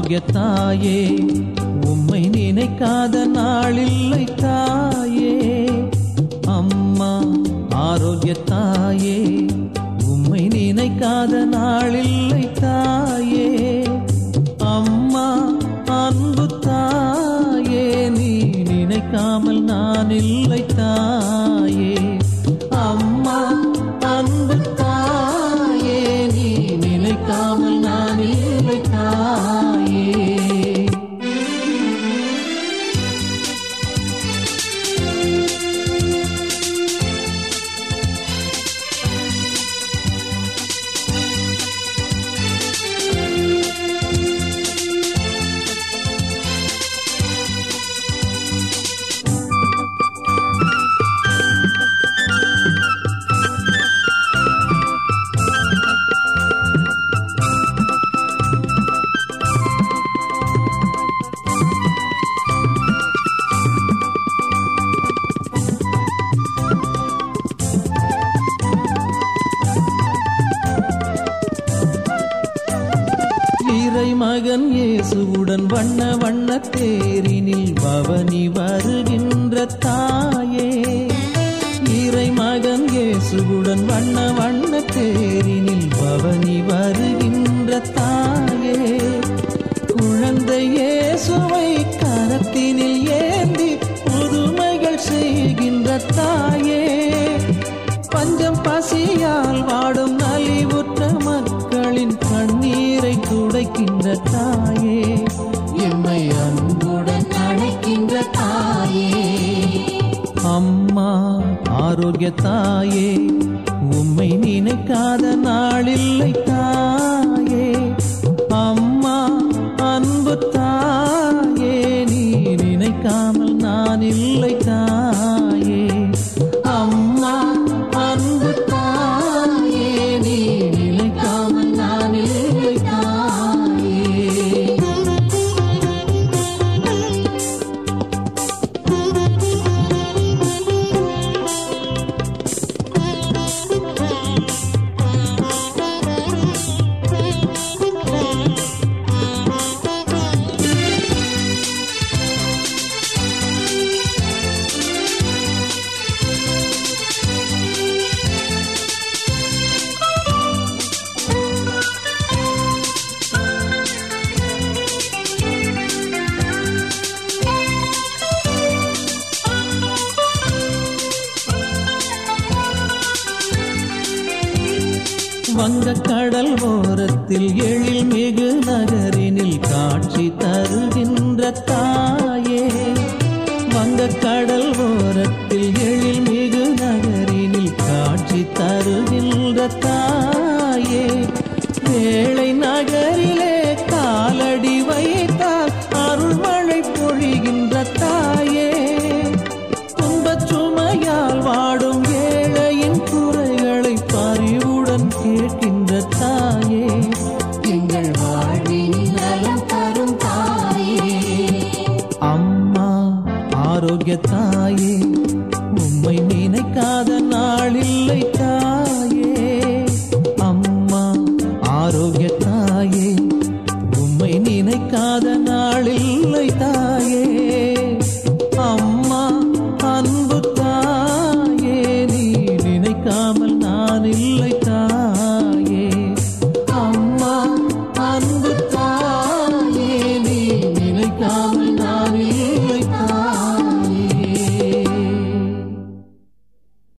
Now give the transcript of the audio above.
ஆரோக்கிய தாயே உம்மை நினைக்காத நாளில்லை தாயே அம்மா ஆரோக்கிய தாயே உம்மை நினைக்காத நாளில்லை தாயே அம்மா அன்பு தாயே நீ நினைக்காமல் நான் இல்லை தாயே அம்மா அன்பு தாயே நீ நினைக்காமல் நான் இல்லை தாயே இறை மகன் இயேசுவுடன் வண்ண வண்ண தேரினில் பவனி வருகின்ற தாயே இறை மகன் இயேசுவுடன் வண்ண வண்ண தேரினில் பவனி வருகின்ற தாயே குழந்தை இயேசுவை கரத்தினில் ஏந்தி புதுமைகள் செய்கின்ற தாயே பஞ்சம் பசியால் வாடும் நலிவுற்ற மக்களின் கண்ணீரை துடைக்கின்ற தாயே எம்மை அன்புடன் அழைக்கின்ற தாயே அம்மா ஆரோக்கிய தாயே உம்மை நினைக்காத நாளில்லை தாயே அம்மா அன்பு தாயே நீ நினைக்காமல் நான் இல்லை தாயே அம்மா அன்பு தாயே நீ நினைக்காமல் நான் இல்லை தாயே வங்கக் கடல் ஓரத்தில் எழில் மிகு நகரினில் காட்சி தருகின்ற தாயே வங்கக் கடல் ஓரத்தில் எழில் மிகு நகரினில் காட்சி தருகின்ற தாயே வேளை நகரிலே காலடி வைத்தால் அருள்மழை பொழிகின்ற தாயே துன்பச் சுமையால் வாடும் ஏழையின் குறைகளை பரிவுடன் கேட்கின்ற தாயே எங்கள் வாழ்வின் நலம் தரும் தாயே அம்மா ஆரோக்கிய தாயே உம்மை நினைக்காத நாளில்லை தாயே அம்மா ஆரோக்கிய தாயே உம்மை நினைக்காத நாளில்லை தாயே